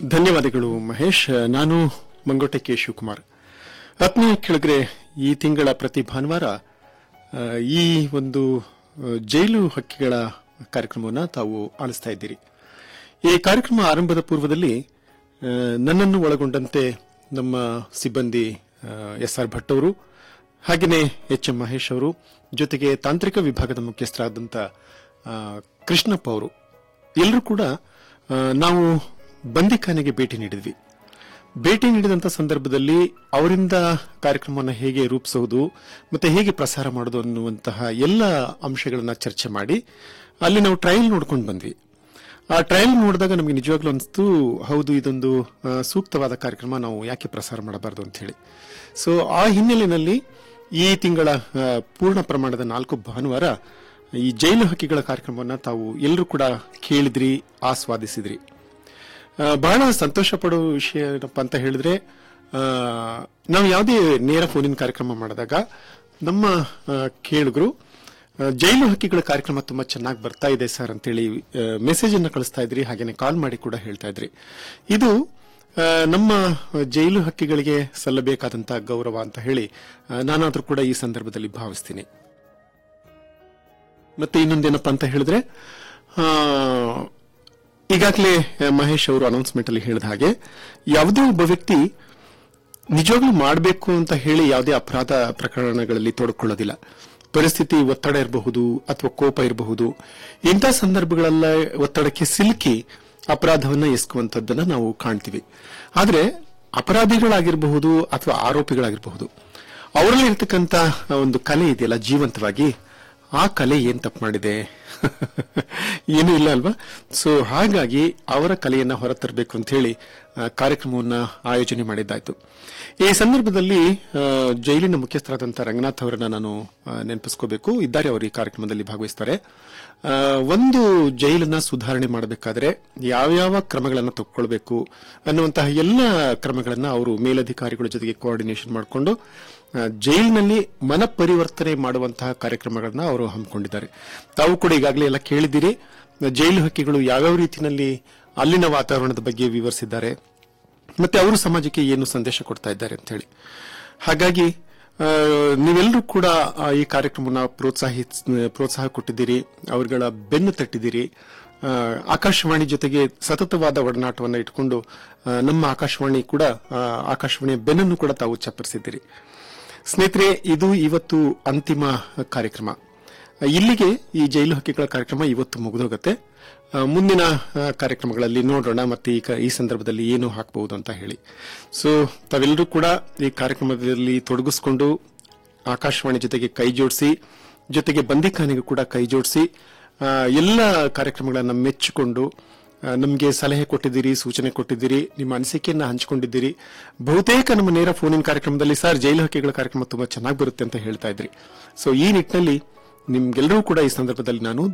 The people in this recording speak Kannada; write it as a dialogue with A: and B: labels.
A: ಧನ್ಯವಾದಗಳು ಮಹೇಶ್ ನಾನು ಮಂಗೋಟೆ ಕೆ ಶಿವಕುಮಾರ್ ಆತ್ಮೀಯ ಕೆಳಗರೆ ಈ ತಿಂಗಳ ಪ್ರತಿ ಭಾನುವಾರ ಆ, ಈ ಒಂದು ಆ, ಜೈಲು ಹಕ್ಕಿಗಳ ಕಾರ್ಯಕ್ರಮವನ್ನು ತಾವು ಆಲಿಸ್ತಾ ಇದ್ದೀರಿ ಈ ಕಾರ್ಯಕ್ರಮ ಆರಂಭದ ಪೂರ್ವದಲ್ಲಿ ಆ, ನನ್ನನ್ನು ಒಳಗೊಂಡಂತೆ ನಮ್ಮ ಸಿಬ್ಬಂದಿ ಎಸ್ ಆರ್ ಭಟ್ ಅವರು ಹಾಗೆಯೇ ಎಚ್ ಎಂ ಮಹೇಶ್ ಅವರು ಜೊತೆಗೆ ತಾಂತ್ರಿಕ ವಿಭಾಗದ ಮುಖ್ಯಸ್ಥರಾದಂಥ ಆ, ಕೃಷ್ಣಪ್ಪ ಅವರು ಎಲ್ಲರೂ ಕೂಡ ಆ, ನಾವು ಬಂದಿಖಾನೆಗೆ ಭೇಟಿ ನೀಡಿದ್ವಿ ಭೇಟಿ ನೀಡಿದಂಥ ಸಂದರ್ಭದಲ್ಲಿ ಅವರಿಂದ ಕಾರ್ಯಕ್ರಮವನ್ನು ಹೇಗೆ ರೂಪಿಸುವುದು ಮತ್ತೆ ಹೇಗೆ ಪ್ರಸಾರ ಮಾಡೋದು ಅನ್ನುವಂತಹ ಎಲ್ಲ ಅಂಶಗಳನ್ನ ಚರ್ಚೆ ಮಾಡಿ ಅಲ್ಲಿ ನಾವು ಟ್ರಯಲ್ ನೋಡ್ಕೊಂಡು ಬಂದ್ವಿ ಆ ಟ್ರಯಲ್ ನೋಡಿದಾಗ ನಮಗೆ ನಿಜವಾಗ್ಲೂ ಅನಿಸ್ತು ಹೌದು ಇದೊಂದು ಆ, ಸೂಕ್ತವಾದ ಕಾರ್ಯಕ್ರಮ ನಾವು ಯಾಕೆ ಪ್ರಸಾರ ಮಾಡಬಾರದು ಅಂತ ಹೇಳಿ ಸೊ ಆ ಹಿನ್ನೆಲೆಯಲ್ಲಿ ಈ ತಿಂಗಳ ಆ, ಪೂರ್ಣ ಪ್ರಮಾಣದ ನಾಲ್ಕು ಭಾನುವಾರ ಈ ಜೈಲು ಹಕ್ಕಿಗಳ ಕಾರ್ಯಕ್ರಮವನ್ನು ತಾವು ಎಲ್ಲರೂ ಕೂಡ ಕೇಳಿದ್ರಿ ಆಸ್ವಾದಿಸಿದ್ರಿ ಆ, ಬಹಳ ಸಂತೋಷ ಪಡೋ ವಿಷಯ ಏನಪ್ಪ ಅಂತ ಹೇಳಿದ್ರೆ ಆ, ನಾವು ಯಾವುದೇ ನೇರ ಫೋನಿನ ಕಾರ್ಯಕ್ರಮ ಮಾಡಿದಾಗ ನಮ್ಮ ಆ, ಕೇಳುಗರು ಆ, ಜೈಲು ಹಕ್ಕಿಗಳ ಕಾರ್ಯಕ್ರಮ ತುಂಬಾ ಚೆನ್ನಾಗಿ ಬರ್ತಾ ಇದೆ ಸರ್ ಅಂತೇಳಿ ಮೆಸೇಜ್ ಅನ್ನು ಕಳಿಸ್ತಾ ಇದ್ರಿ ಹಾಗೇನೆ ಕಾಲ್ ಮಾಡಿ ಕೂಡ ಹೇಳ್ತಾ ಇದ್ರಿ ಇದು ಆ, ನಮ್ಮ ಜೈಲು ಹಕ್ಕಿಗಳಿಗೆ ಸಲ್ಲಬೇಕಾದಂತಹ ಗೌರವ ಅಂತ ಹೇಳಿ ಆ, ನಾನಾದ್ರೂ ಕೂಡ ಈ ಸಂದರ್ಭದಲ್ಲಿ ಭಾವಿಸ್ತೀನಿ ಮತ್ತೆ ಇನ್ನೊಂದೇನಪ್ಪ ಅಂತ ಹೇಳಿದ್ರೆ ಆ, ಈಗಾಗಲೇ ಮಹೇಶ್ ಅವರು ಅನೌನ್ಸ್ಮೆಂಟ್ ಅಲ್ಲಿ ಹೇಳಿದ ಹಾಗೆ ಯಾವುದೇ ಒಬ್ಬ ವ್ಯಕ್ತಿ ನಿಜವಾಗ್ಲೂ ಮಾಡಬೇಕು ಅಂತ ಹೇಳಿ ಯಾವುದೇ ಅಪರಾಧ ಪ್ರಕರಣಗಳಲ್ಲಿ ತೊಡಕೊಳ್ಳೋದಿಲ್ಲ ಪರಿಸ್ಥಿತಿ ಒತ್ತಡ ಇರಬಹುದು ಅಥವಾ ಕೋಪ ಇರಬಹುದು ಇಂಥ ಸಂದರ್ಭಗಳೆಲ್ಲ ಒತ್ತಡಕ್ಕೆ ಸಿಲುಕಿ ಅಪರಾಧವನ್ನ ಎಸಗುವಂತದ್ದನ್ನ ನಾವು ಕಾಣ್ತೀವಿ ಆದ್ರೆ ಅಪರಾಧಿಗಳಾಗಿರಬಹುದು ಅಥವಾ ಆರೋಪಿಗಳಾಗಿರಬಹುದು ಅವರಲ್ಲಿ ಇರ್ತಕ್ಕಂಥ ಒಂದು ಕಲೆ ಇದೆಯಲ್ಲ ಜೀವಂತವಾಗಿ ಆ ಕಲೆ ಏನ್ ತಪ್ಪು ಮಾಡಿದೆ ಏನೂ ಇಲ್ಲ ಅಲ್ವಾ ಸೊ ಹಾಗಾಗಿ ಅವರ ಕಲೆಯನ್ನ ಹೊರತರಬೇಕು ಅಂತ ಹೇಳಿ ಆ, ಕಾರ್ಯಕ್ರಮವನ್ನ ಆಯೋಜನೆ ಮಾಡಿದ್ದಾಯ್ತು ಈ ಸಂದರ್ಭದಲ್ಲಿ ಆ, ಜೈಲಿನ ಮುಖ್ಯಸ್ಥರಾದಂಥ ರಂಗನಾಥ್ ಅವರನ್ನ ನಾನು ಆ, ನೆನಪಿಸ್ಕೋಬೇಕು ಇದ್ದಾರೆ ಅವರು ಈ ಕಾರ್ಯಕ್ರಮದಲ್ಲಿ ಭಾಗವಹಿಸ್ತಾರೆ ಆ, ಒಂದು ಜೈಲನ್ನ ಸುಧಾರಣೆ ಮಾಡಬೇಕಾದ್ರೆ ಯಾವ್ಯಾವ ಕ್ರಮಗಳನ್ನು ತಗೊಳ್ಬೇಕು ಅನ್ನುವಂತಹ ಎಲ್ಲ ಕ್ರಮಗಳನ್ನ ಅವರು ಮೇಲಧಿಕಾರಿಗಳ ಜೊತೆಗೆ ಕೋಆರ್ಡಿನೇಷನ್ ಮಾಡಿಕೊಂಡು ಆ, ಜೈಲಿನಲ್ಲಿ ಮನ ಪರಿವರ್ತನೆ ಮಾಡುವಂತಹ ಕಾರ್ಯಕ್ರಮಗಳನ್ನ ಅವರು ಹಮ್ಮಿಕೊಂಡಿದ್ದಾರೆ ತಾವು ಕೂಡ ಈಗಾಗಲೇ ಎಲ್ಲ ಕೇಳಿದ್ದೀರಿ ಜೈಲು ಹಕ್ಕಿಗಳು ಯಾವ್ಯಾವ ರೀತಿಯಲ್ಲಿ ಅಲ್ಲಿನ ವಾತಾವರಣದ ಬಗ್ಗೆ ವಿವರಿಸಿದ್ದಾರೆ ಮತ್ತೆ ಅವರು ಸಮಾಜಕ್ಕೆ ಏನು ಸಂದೇಶ ಕೊಡ್ತಾ ಇದ್ದಾರೆ ಅಂತ ಹೇಳಿ ಹಾಗಾಗಿ ಆ, ನೀವೆಲ್ಲರೂ ಕೂಡ ಆ, ಈ ಕಾರ್ಯಕ್ರಮನ ಪ್ರೋತ್ಸಾಹಿ ಪ್ರೋತ್ಸಾಹ ಕೊಟ್ಟಿದ್ದೀರಿ ಅವರುಗಳ ಬೆನ್ನು ತಟ್ಟಿದ್ದೀರಿ ಆ, ಆಕಾಶವಾಣಿ ಜೊತೆಗೆ ಸತತವಾದ ಒಡನಾಟವನ್ನು ಇಟ್ಕೊಂಡು ಆ, ನಮ್ಮ ಆಕಾಶವಾಣಿ ಕೂಡ ಆ, ಆಕಾಶವಾಣಿಯ ಬೆನ್ನನ್ನು ಕೂಡ ತಾವು ಚಪ್ಪರಿಸಿದ್ದೀರಿ ಸ್ನೇಹಿತರೆ ಇದು ಇವತ್ತು ಅಂತಿಮ ಕಾರ್ಯಕ್ರಮ ಇಲ್ಲಿಗೆ ಈ ಜೈಲು ಹಕ್ಕಿಗಳ ಕಾರ್ಯಕ್ರಮ ಇವತ್ತು ಮುಗಿದೋಗತ್ತೆ ಆ, ಮುಂದಿನ ಆ, ಕಾರ್ಯಕ್ರಮಗಳಲ್ಲಿ ನೋಡೋಣ ಮತ್ತೆ ಈ ಕ- ಈ ಸಂದರ್ಭದಲ್ಲಿ ಏನು ಹಾಕಬಹುದು ಅಂತ ಹೇಳಿ ಸೊ ತಾವೆಲ್ಲರೂ ಕೂಡ ಈ ಕಾರ್ಯಕ್ರಮದಲ್ಲಿ ತೊಡಗಿಸ್ಕೊಂಡು ಆಕಾಶವಾಣಿ ಜೊತೆಗೆ ಕೈ ಜೋಡಿಸಿ ಜೊತೆಗೆ ಬಂದಿಖಾನೆಗೂ ಕೂಡ ಕೈ ಜೋಡಿಸಿ ಎಲ್ಲ ಕಾರ್ಯಕ್ರಮಗಳನ್ನು ಮೆಚ್ಚಿಕೊಂಡು ನಮಗೆ ಸಲಹೆ ಕೊಟ್ಟಿದ್ದೀರಿ ಸೂಚನೆ ಕೊಟ್ಟಿದ್ದೀರಿ ನಿಮ್ಮ ಅನಿಸಿಕೆಯನ್ನ ಹಂಚಿಕೊಂಡಿದ್ದೀರಿ ಬಹುತೇಕ ನಮ್ಮ ನೇರ ಫೋನಿನ ಕಾರ್ಯಕ್ರಮದಲ್ಲಿ ಸರ್ ಜೈಲು ಹಕ್ಕಿಗಳ ಕಾರ್ಯಕ್ರಮ ತುಂಬಾ ಚೆನ್ನಾಗಿ ಬರುತ್ತೆ ಅಂತ ಹೇಳ್ತಾ ಇದ್ರಿ ಸೊ ಈ ನಿಟ್ಟಿನಲ್ಲಿ ನಿಮ್ಗೆಲ್ಲರೂ ಕೂಡ ಈ ಸಂದರ್ಭದಲ್ಲಿ ನಾನು